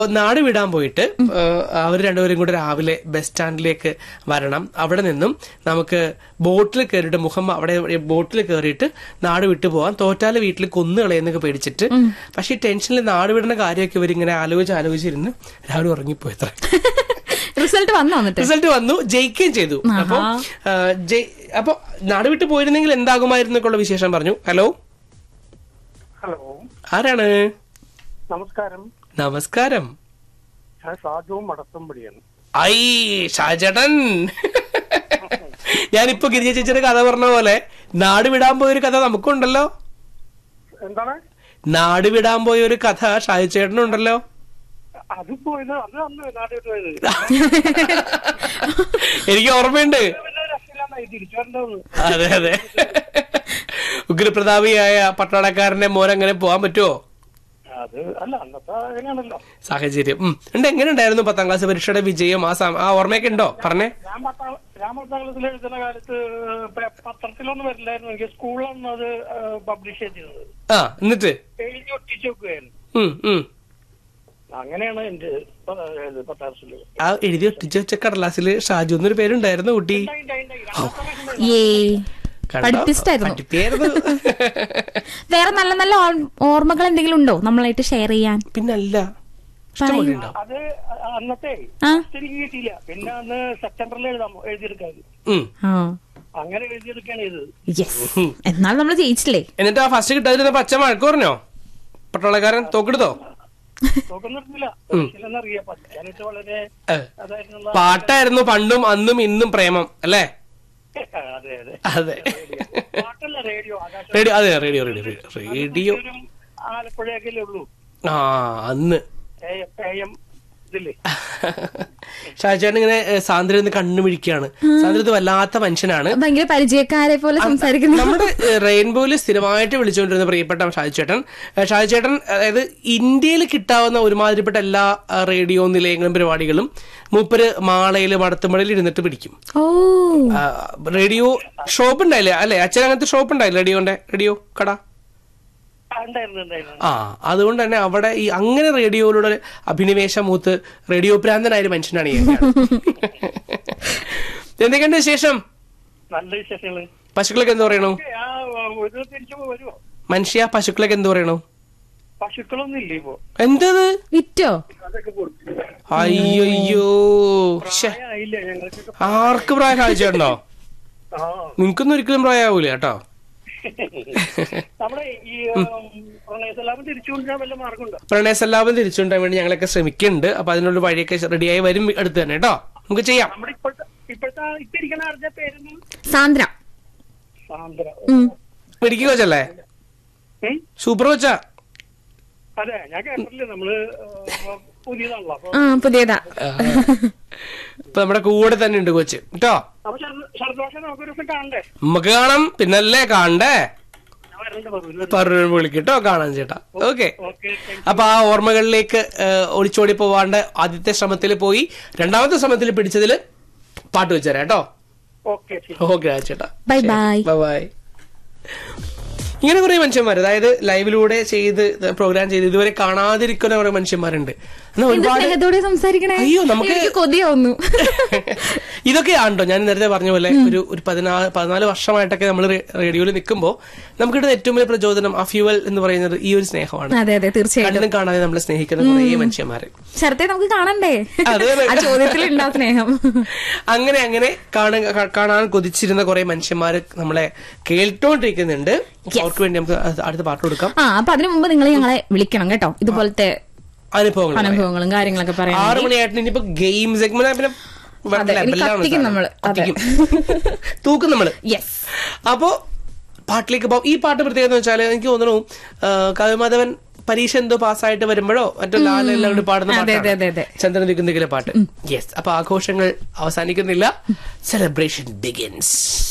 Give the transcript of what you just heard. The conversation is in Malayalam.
നാട് വിടാൻ പോയിട്ട് അവർ രണ്ടുപേരും കൂടെ രാവിലെ ബസ് സ്റ്റാൻഡിലേക്ക് വരണം അവിടെ നിന്നും നമുക്ക് ബോട്ടിൽ കയറിയിട്ട് മുഖം അവിടെ ബോട്ടിൽ കയറിയിട്ട് നാട് വിട്ടു പോവാൻ തോറ്റാല് വീട്ടിൽ കൊന്നു കളയെന്നൊക്കെ പേടിച്ചിട്ട് പക്ഷെ ഈ ടെൻഷനിൽ നാട് വിടുന്ന കാര്യമൊക്കെ ഇവരിങ്ങനെ ആലോചിച്ച് ആലോചിച്ചിരുന്ന് രാവിലെ ഉറങ്ങിപ്പോയത്ര റിസൾട്ട് വന്നോ എന്നിട്ട് റിസൾട്ട് വന്നു ജയിക്കുകയും ചെയ്തു അപ്പൊ അപ്പൊ നാട് വിട്ട് പോയിരുന്നെങ്കിൽ എന്താകുമായിരുന്നു എന്നൊക്കെയുള്ള വിശേഷം പറഞ്ഞു ഹലോ ഹലോ ആരാണ് നമസ്കാരം നമസ്കാരം ഞാൻ ഷാജു മടത്തുംപടിയാണ് ഐ ഷാജേട്ടൻ ഞാനിപ്പോ ഗിരിജ ചേച്ചിയുടെ കഥ പറഞ്ഞ പോലെ നാട് വിടാൻ പോയൊരു കഥ നമുക്കുണ്ടല്ലോ എന്താണ് നാട് വിടാൻ പോയ ഒരു കഥ ഷാജി ചേട്ടനുണ്ടല്ലോ അത് പോയത് അത് അന്ന് നാട്ടിൽ പോയത് എനിക്ക് ഓർമ്മയുണ്ട് പിന്നെ രക്ഷയില്ലാണ്ടായി തിരിച്ചു വരണ്ടോന്ന് അതെ അതെ ഉഗ്രപ്രതാപിയായ പട്ടാളക്കാരന്റെ മോൻ അങ്ങനെ പോകാൻ പറ്റുമോ അത് അല്ല അന്നത്തെ അങ്ങനെയാണല്ലോ സാഹചര്യം ഉം. ഉണ്ട് എങ്ങനെ ഉണ്ടായിരുന്നു പത്താം ക്ലാസ് പരീക്ഷയുടെ വിജയം ആ സം- ആ ഓർമ്മയൊക്കെ ഉണ്ടോ പറഞ്ഞേ ഞാൻ പത്താം ഞാൻ പത്താം ക്ലാസ്സിൽ എഴുതുന്ന കാലത്ത് പ- പത്രത്തിലൊന്നും വരില്ലായിരുന്നു എനിക്ക് സ്കൂളിലൊന്നും അത് പബ്ലിഷ് ചെയ്തിരുന്നത് ആ എന്നിട്ട് എഴുതി ഒട്ടിച്ചു വെക്കുകയായിരുന്നു ഉം ഉം അങ്ങനെയാണ് എന്റെ പ- ഇത് പത്താം ക്ലാസ്സിൽ ആ എഴുതി ഒട്ടിച്ച് വെച്ച കടലാസില് ഷാജു എന്നൊരു പേരുണ്ടായിരുന്നു കുട്ടി ഏ കണ്ടോ? പഠിപ്പിസ്റ്റായിരുന്നു പഠിപ്പിയായിരുന്നു വേറെ നല്ല നല്ല ഓർ- ഓർമ്മകൾ എന്തെങ്കിലും ഉണ്ടോ നമ്മളായിട്ട് ഷെയർ ചെയ്യാൻ പിന്നല്ല ഇഷ്ടംപോലെ ഉണ്ടാവും അത് അന്നത്തെ ആ എനിക്ക് കിട്ടിയില്ല പിന്നെ അന്ന് സെപ്റ്റംബറിൽ എഴുതാം എഴുതിയെടുക്കാൻ ഉം. ആ അങ്ങനെ എഴുതിയെടുക്കുകയാണ് ചെയ്തത് യെസ് എന്നാൽ നമ്മൾ ജയിച്ചില്ലേ എന്നിട്ട് ആ ഫസ്റ്റ് കിട്ടാതിരുന്നപ്പോ അച്ഛൻ വഴക്ക് പറഞ്ഞോ പട്ടാളക്കാരൻ തോക്കെടുത്തോ നോക്കുന്നില്ല അറിയാം പഠിക്കാനായിട്ട് വളരെ ഏ. അതായിരുന്നുള്ള പാട്ടായിരുന്നു പണ്ടും അന്നും ഇന്നും പ്രേമം അല്ലേ അതെ അതെ അതെ പാട്ടല്ല റേഡിയോ ആകാശം റേഡിയോ അതെ റേഡിയോ റേഡിയോ റേഡിയോ റേഡിയോ ആലപ്പുഴയൊക്കെ ഉള്ളൂ ആ അന്ന് എം ഇതില്ലേ ഷാജാൻ ഇങ്ങനെ സാന്ദ്ര കണ്ണു മിഴിക്കുകയാണ് സാന്ദ്ര ഇത് വല്ലാത്ത മനുഷ്യനാണ് ഭയങ്കര പരിചയക്കാരെ പോലെ സംസാരിക്കുന്നു നമ്മുടെ റെയിൻബോയിൽ സ്ഥിരമായിട്ട് വിളിച്ചുകൊണ്ടിരുന്ന പ്രിയപ്പെട്ട ഷാജി ചേട്ടൻ ഏഹ് ഷാജി ചേട്ടൻ അതായത് ഇന്ത്യയിൽ കിട്ടാവുന്ന ഒരുമാതിരിപ്പെട്ട എല്ലാ ആ, റേഡിയോ നിലയങ്ങളും പരിപാടികളും മൂപ്പര് മാളയിൽ മടത്തുമടയിൽ ഇരുന്നിട്ട് പിടിക്കും ഓ ആ, റേഡിയോ ഷോപ്പ് ഉണ്ടായില്ലേ അല്ലെ അച്ഛൻ അങ്ങനത്തെ ഷോപ്പ് ഉണ്ടായില്ലേ റേഡിയോന്റെ റേഡിയോ കട ആ, ഉണ്ടായിരുന്നു ഉണ്ടായിരുന്നു ആ അതുകൊണ്ട് തന്നെ അവിടെ ഈ അങ്ങനെ റേഡിയോയിലൂടെ അഭിനിവേശം മൂത്ത് റേഡിയോ പ്രാന്തനായ ഒരു മനുഷ്യനാണ് ഈ ഞാൻ. എന്തൊക്കെയുണ്ട് വിശേഷം നല്ല വിശേഷങ്ങള് പശുക്കളൊക്കെ എന്ത് പറയണു ആ ഒരു തിരിച്ചു വരുമോ മനുഷ്യ പശുക്കളൊക്കെ എന്ത് പറയണു പശുക്കളൊന്നും ഇല്ല ഇപ്പോ എന്തത് വിറ്റോ അതൊക്കെ കൊടുത്തു അയ്യോ ശ്ശെ. ആയില്ല ഞങ്ങൾക്ക് ആർക്ക് പ്രായം കാഴ്ചയുണ്ടോ ആ നിങ്ങൾക്കൊന്നും ഒരിക്കലും പ്രായമാവൂല കേട്ടോ നമ്മുടെ ഈ പ്രണയസലാപം തിരിച്ചു കൊണ്ടുവരാൻ വല്ല മാർഗമുണ്ടോ പ്രണയസല്ലാപം തിരിച്ചുകൊണ്ടാൻ വേണ്ടി ഞങ്ങളൊക്കെ ശ്രമിക്കുന്നുണ്ട് അപ്പൊ അതിനുള്ള വഴിയൊക്കെ റെഡിയായി വരും അടുത്ത് തന്നെ കേട്ടോ നമുക്ക് ചെയ്യാം നമ്മുടെ ഇപ്പോഴത്തെ ഇപ്പോഴത്തെ ഇപ്പൊ ഇരിക്കുന്ന ആരുടെ പേരെന്ന് സാന്ദ്ര സാന്ദ്ര ഉം. മെഡിക്കൽ കോച്ചല്ലേ ഉം? സൂപ്പർ കോച്ചാ അതെ ഞാൻ കേട്ടിട്ടില്ല നമ്മള് ആ, പുതിയതാണല്ലോ അപ്പൊ ആ പുതിയതാ ഇപ്പൊ നമ്മുടെ കൂടെ തന്നെ ഉണ്ട് കോച്ച് കേട്ടോ അപ്പൊ ശരദോഷം നമുക്കൊരു ദിവസം കാണണ്ടേ നമുക്ക് കാണാം പിന്നല്ലേ കാണണ്ടേ ഞാൻ വരണ്ട പറഞ്ഞു പറഞ്ഞു വിളിക്കട്ടോ കാണാൻ ചേട്ടാ ഓക്കെ ഓക്കെ അപ്പൊ ആ ഓർമ്മകളിലേക്ക് ഏഹ്, ഒളിച്ചോടി പോവാണ്ട് ആദ്യത്തെ ശ്രമത്തിൽ പോയി രണ്ടാമത്തെ ശ്രമത്തിൽ പിടിച്ചതില് പാട്ട് വെച്ചുതരാം കേട്ടോ ഓക്കെ ശരി ഓക്കെ ചേട്ടാ ബൈ ബൈ ബൈ ഇങ്ങനെ കുറെ മനുഷ്യന്മാർ അതായത് ലൈവിലൂടെ ചെയ്ത് പ്രോഗ്രാം ചെയ്ത് ഇതുവരെ കാണാതിരിക്കുന്ന കുറെ മനുഷ്യന്മാരുണ്ട് എന്നാൽ എന്ത് ഒരുപാട് സ്നേഹത്തോടെ സംസാരിക്കണേ അയ്യോ, നമുക്ക് എനിക്ക് കൊതിയാവുന്നു ഇതൊക്കെയാണല്ലോ ഞാൻ നേരത്തെ പറഞ്ഞ പോലെ ഒരു ഒരു പതിനാല് പതിനാല് വർഷമായിട്ടൊക്കെ നമ്മൾ റേഡിയോയിൽ നിൽക്കുമ്പോൾ നമുക്കിവിടെ ഏറ്റവും വലിയ പ്രചോദനം ആ ഫ്യൂവൽ എന്ന് പറയുന്നത് ഈ ഒരു സ്നേഹമാണ് അതെ അതെ തീർച്ചയായിട്ടും കണ്ടും കാണാതെ നമ്മളെ സ്നേഹിക്കുന്ന കുറേ മനുഷ്യന്മാര് ശരത്തെ നമുക്ക് കാണണ്ടേ അതെ, അതെ. ആ ചോദ്യത്തിൽ ഉണ്ടാ സ്നേഹം അങ്ങനെ അങ്ങനെ കാണാൻ കാണാൻ കൊതിച്ചിരുന്ന കുറെ മനുഷ്യന്മാര് നമ്മളെ കേട്ടോണ്ടിരിക്കുന്നുണ്ട് അവർക്ക് വേണ്ടി നമുക്ക് അത് അടുത്ത പാട്ട് കൊടുക്കാം ആ അപ്പൊ അതിനു മുമ്പ് നിങ്ങൾ ഞങ്ങളെ വിളിക്കണം കേട്ടോ ഇതുപോലത്തെ അനുഭവങ്ങൾ പറയാം. അനുഭവങ്ങളും കാര്യങ്ങളൊക്കെ പറയാം ആറ് മണിയായിട്ട് ഇനിയിപ്പോ ഗെയിം സെഗ്മെന്റ് പിന്നെ അതെ, ഇനി level ആണ് കത്തിക്കും സാധനം. നമ്മള്. അതെ. കത്തിക്കും. തൂക്കും നമ്മള് യെസ് അപ്പോ പാട്ടിലേക്ക് പോകാം ഈ പാട്ട് പ്രത്യേകത എന്ന് വെച്ചാൽ എനിക്ക് തോന്നുന്നു ആ, കവിമാധവൻ പരീക്ഷ എന്തോ പാസ്സായിട്ട് വരുമ്പോഴോ മറ്റോ ലാല എല്ലാം കൂടി പാടുന്ന അതെ, അതെ, അതെ, അതെ. ചന്ദ്രൻ ദിക്കുന്നിലെ പാട്ട് യെസ് അപ്പൊ ആഘോഷങ്ങൾ അവസാനിക്കുന്നില്ല സെലിബ്രേഷൻ ബിഗിൻസ്